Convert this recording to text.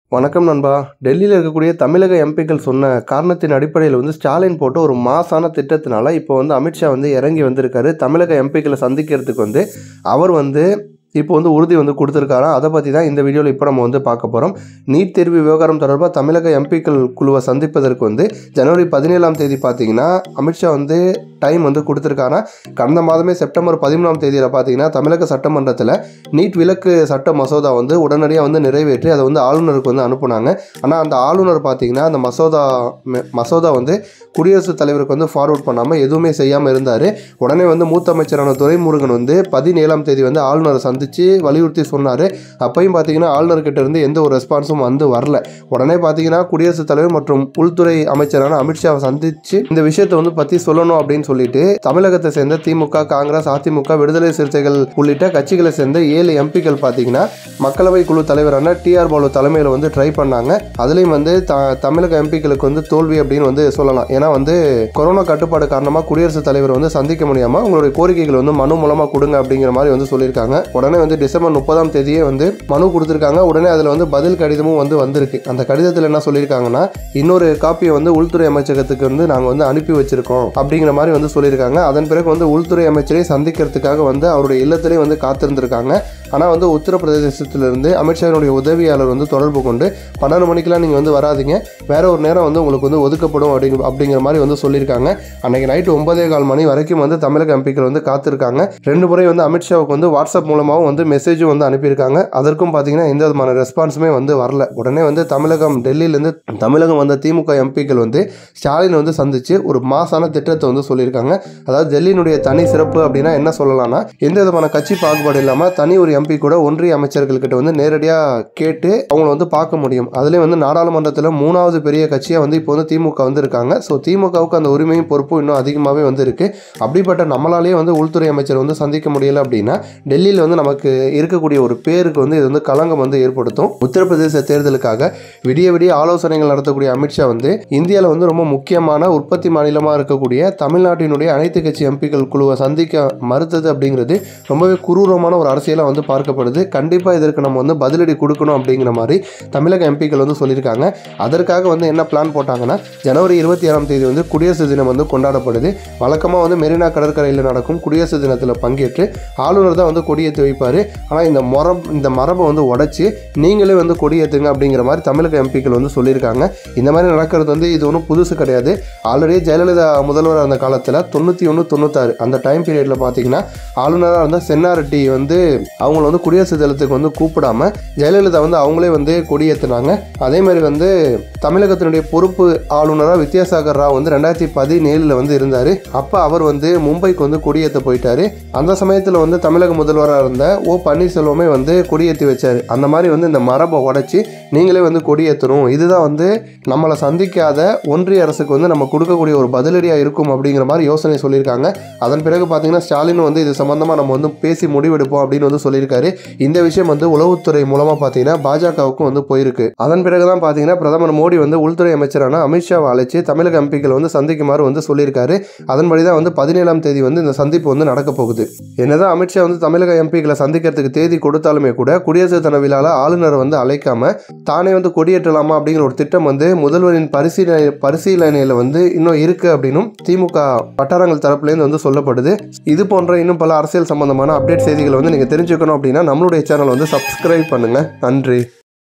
வணக்கம் நண்பா டெல்லியில் இருக்கக்கூடிய தமிழக எம்பிக்கள் சொன்ன காரணத்தின் அடிப்படையில் வந்து ஸ்டாலின் போட்ட ஒரு மாசான திட்டத்தினால இப்போ வந்து அமித்ஷா வந்து இறங்கி வந்திருக்காரு தமிழக எம்பிக்களை சந்திக்கிறதுக்கு வந்து அவர் வந்து இப்போ வந்து உறுதி வந்து கொடுத்துருக்காராம் அதை பற்றி தான் இந்த வீடியோவில் இப்போ நம்ம வந்து பார்க்க போகிறோம் நீட் தேர்வு விவகாரம் தொடர்பாக தமிழக எம்பிக்கள் குழுவை சந்திப்பதற்கு வந்து ஜனவரி பதினேழாம் தேதி பார்த்தீங்கன்னா அமித்ஷா வந்து டைம் வந்து கொடுத்துருக்காராம் கடந்த மாதமே செப்டம்பர் பதிமூணாம் தேதியில் பார்த்தீங்கன்னா தமிழக சட்டமன்றத்தில் நீட் விலக்கு சட்ட மசோதா வந்து உடனடியாக வந்து நிறைவேற்றி அதை வந்து ஆளுநருக்கு வந்து அனுப்புனாங்க ஆனால் அந்த ஆளுநர் பார்த்தீங்கன்னா அந்த மசோதா ம- மசோதா வந்து குடியரசுத் தலைவருக்கு வந்து ஃபார்வர்ட் பண்ணாமல் எதுவுமே செய்யாமல் இருந்தார் உடனே வந்து மூத்த அமைச்சரான துரைமுருகன் வந்து பதினேழாம் தேதி வந்து ஆளுநரை சந்தித்து வலியுறுத்தி சொன்னார் அப்பையும் பார்த்தீங்கன்னா ஆளுநர்கிட்ட இருந்து எந்த ஒரு ரெஸ்பான்ஸும் வந்து வரல உடனே பார்த்தீங்கன்னா குடியரசுத் தலைவர் மற்றும் உள்துறை அமைச்சரான அமித்ஷாவை சந்தித்து இந்த விஷயத்தை வந்து பற்றி சொல்லணும் அப்படின்னு சொல்லிட்டு தமிழகத்தை சேர்ந்த திமுக காங்கிரஸ் அதிமுக விடுதலை சிறுத்தைகள் உள்ளிட்ட கட்சிகளை சேர்ந்த ஏழு எம்பிக்கள் பார்த்தீங்கன்னா மக்களவை குழு தலைவரான டிஆர் பாலு தலைமையில் வந்து ட்ரை பண்ணாங்க அதுலேயும் வந்து த தமிழக எம்பிக்களுக்கு வந்து தோல்வி அப்படின்னு வந்து சொல்லலாம் ஏன்னா வந்து கொரோனா கட்டுப்பாடு காரணமாக குடியரசுத் தலைவர் வந்து சந்திக்க முடியாமல் உங்களுடைய கோரிக்கைகள் வந்து மனு மூலமாக கொடுங்க அப்படிங்கிற மாதிரி வந்து சொல்லியிருக்காங்க உடனே வந்து டிசம்பர் முப்பதாம் தேதியே வந்து மனு கொடுத்துருக்காங்க உடனே அதில் வந்து பதில் கடிதமும் வந்து வந்திருக்கு அந்த கடிதத்தில் என்ன சொல்லியிருக்காங்கன்னா இன்னொரு காப்பியை வந்து உள்துறை அமைச்சகத்துக்கு வந்து நாங்கள் வந்து அனுப்பி வச்சிருக்கோம் அப்படிங்கிற மாதிரி வந்து சொல்லியிருக்காங்க அதன் பிறகு வந்து உள்துறை அமைச்சரை சந்திக்கிறதுக்காக வந்து அவருடைய இல்லத்திலே வந்து காத்திருந்திருக்காங்க ஆனால் வந்து உத்தரப்பிரதேசத்திலிருந்து அமித்ஷாவினுடைய உதவியாளர் வந்து தொடர்பு கொண்டு பன்னெண்டு மணிக்கெலாம் நீங்கள் வந்து வராதீங்க வேற ஒரு நேரம் வந்து உங்களுக்கு வந்து ஒதுக்கப்படும் அப்படிங்க அப்படிங்கிற மாதிரி வந்து சொல்லியிருக்காங்க அன்னைக்கு நைட்டு ஒன்பதே கால் மணி வரைக்கும் வந்து தமிழக எம்பிக்கள் வந்து காத்திருக்காங்க ரெண்டு முறை வந்து அமித்ஷாவுக்கு வந்து வாட்ஸ்அப் மூலமாகவும் வந்து மெசேஜும் வந்து அனுப்பியிருக்காங்க அதற்கும் பார்த்தீங்கன்னா எந்த விதமான ரெஸ்பான்ஸுமே வந்து வரல உடனே வந்து தமிழகம் டெல்லியிலேருந்து தமிழகம் வந்த திமுக எம்பிக்கள் வந்து ஸ்டாலின் வந்து சந்திச்சு ஒரு மாசான திட்டத்தை வந்து சொல்லியிருக்காங்க அதாவது டெல்லியினுடைய தனி சிறப்பு அப்படின்னா என்ன சொல்லலாம்னா எந்த விதமான கட்சி பாகுபாடு இல்லாமல் தனி ஒரு எம்பி கூட ஒன்றிய அமைச்சர்கள்கிட்ட வந்து நேரடியாக கேட்டு அவங்கள வந்து பார்க்க முடியும் அதுலேயும் வந்து நாடாளுமன்றத்தில் மூணாவது பெரிய கட்சியாக வந்து இப்போ வந்து திமுக வந்து இருக்காங்க ஸோ திமுகவுக்கு அந்த உரிமையும் பொறுப்பும் இன்னும் அதிகமாகவே வந்து இருக்கு அப்படிப்பட்ட நம்மளாலேயே வந்து உள்துறை அமைச்சர் வந்து சந்திக்க முடியல அப்படின்னா டெல்லியில் வந்து நமக்கு இருக்கக்கூடிய ஒரு பேருக்கு வந்து இது வந்து களங்கம் வந்து ஏற்படுத்தும் உத்தரப்பிரதேச தேர்தலுக்காக விடிய விடிய ஆலோசனைகள் நடத்தக்கூடிய அமித்ஷா வந்து இந்தியாவில் வந்து ரொம்ப முக்கியமான உற்பத்தி மாநிலமாக இருக்கக்கூடிய தமிழ்நாட்டினுடைய அனைத்து கட்சி எம்பிக்கள் குழுவை சந்திக்க மறுத்தது அப்படிங்கிறது ரொம்பவே குரூரமான ஒரு அரசியலாக வந்து பார்க்கப்படுது கண்டிப்பாக இதற்கு நம்ம வந்து பதிலடி கொடுக்கணும் அப்படிங்கிற மாதிரி தமிழக எம்பிக்கள் வந்து சொல்லியிருக்காங்க அதற்காக வந்து என்ன பிளான் போட்டாங்கன்னா ஜனவரி இருபத்தி ஏழாம் தேதி வந்து குடியரசு தினம் வந்து கொண்டாடப்படுது வழக்கமாக வந்து மெரினா கடற்கரையில் நடக்கும் குடியரசு தினத்தில் பங்கேற்று ஆளுநர் தான் வந்து கொடியேற்றி வைப்பார் ஆனால் இந்த மரம் இந்த மரபை வந்து உடைச்சி நீங்களே வந்து கொடியேற்றுங்க அப்படிங்கிற மாதிரி தமிழக எம்பிக்கள் வந்து சொல்லியிருக்காங்க இந்த மாதிரி நடக்கிறது வந்து இது ஒன்றும் புதுசு கிடையாது ஆல்ரெடி ஜெயலலிதா முதல்வராக இருந்த காலத்தில் தொண்ணூற்றி ஒன்று தொண்ணூத்தாறு அந்த டைம் பீரியடில் பார்த்தீங்கன்னா ஆளுநராக இருந்த சென்னாரெட்டி வந்து அவங்கள வந்து குடியரசு தினத்துக்கு வந்து கூப்பிடாம ஜெயலலிதா வந்து அவங்களே வந்து கொடியேற்றினாங்க அதே மாதிரி வந்து தமிழகத்தினுடைய பொறுப்பு ஆளுநராக வித்யாசாகர் ராவ் வந்து ரெண்டாயிரத்தி பதினேழில் வந்து இருந்தார் அப்போ அவர் வந்து மும்பைக்கு வந்து கொடியேற்ற போயிட்டாரு அந்த சமயத்தில் வந்து தமிழக முதல்வராக இருந்த ஓ பன்னீர்செல்வமே வந்து கொடியேற்றி வச்சார் அந்த மாதிரி வந்து இந்த மரபை உடைச்சி நீங்களே வந்து கொடியேற்றணும் இதுதான் வந்து நம்மளை சந்திக்காத ஒன்றிய அரசுக்கு வந்து நம்ம கொடுக்கக்கூடிய ஒரு பதிலடியாக இருக்கும் அப்படிங்கிற மாதிரி யோசனை சொல்லியிருக்காங்க அதன் பிறகு பார்த்தீங்கன்னா ஸ்டாலின் வந்து இது சம்மந்தமாக நம்ம வந்து பேசி முடிவெடுப்போம் அப்படின்னு வந்து சொல்லியிருக்காரு இந்த விஷயம் வந்து உளவுத்துறை மூலமாக பார்த்தீங்கன்னா பாஜகவுக்கும் வந்து போயிருக்கு அதன் பிறகு தான் பார்த்தீங்கன்னா பிரதமர் மோடி வந்து உள்துறை அமைச்சரான அமித்ஷாவை அழைச்சி தமிழக எம்பிக்கள் வந்து சந்திக்குமாறு வந்து சொல்லியிருக்காரு அதன்படி தான் வந்து பதினேழாம் தேதி வந்து இந்த சந்திப்பு வந்து நடக்க போகுது என்னதான் அமித்ஷா வந்து தமிழக எம்பிக்களை சந்திக்கிறதுக்கு தேதி கொடுத்தாலுமே கூட குடியரசு தின விழாவில் ஆளுநரை வந்து அழைக்காம தானே வந்து கொடியேற்றலாமா அப்படிங்கிற ஒரு திட்டம் வந்து முதல்வரின் பரிசீலனை பரிசீலனையில் வந்து இன்னும் இருக்கு அப்படின்னும் திமுக வட்டாரங்கள் தரப்புலேருந்து வந்து சொல்லப்படுது இது போன்ற இன்னும் பல அரசியல் சம்பந்தமான அப்டேட் செய்திகளை வந்து நீங்கள் தெரிஞ்சுக்கணும் அப்படின்னா நம்மளுடைய சேனல் வந்து சப்ஸ்கிரைப் பண்ணுங்க நன்றி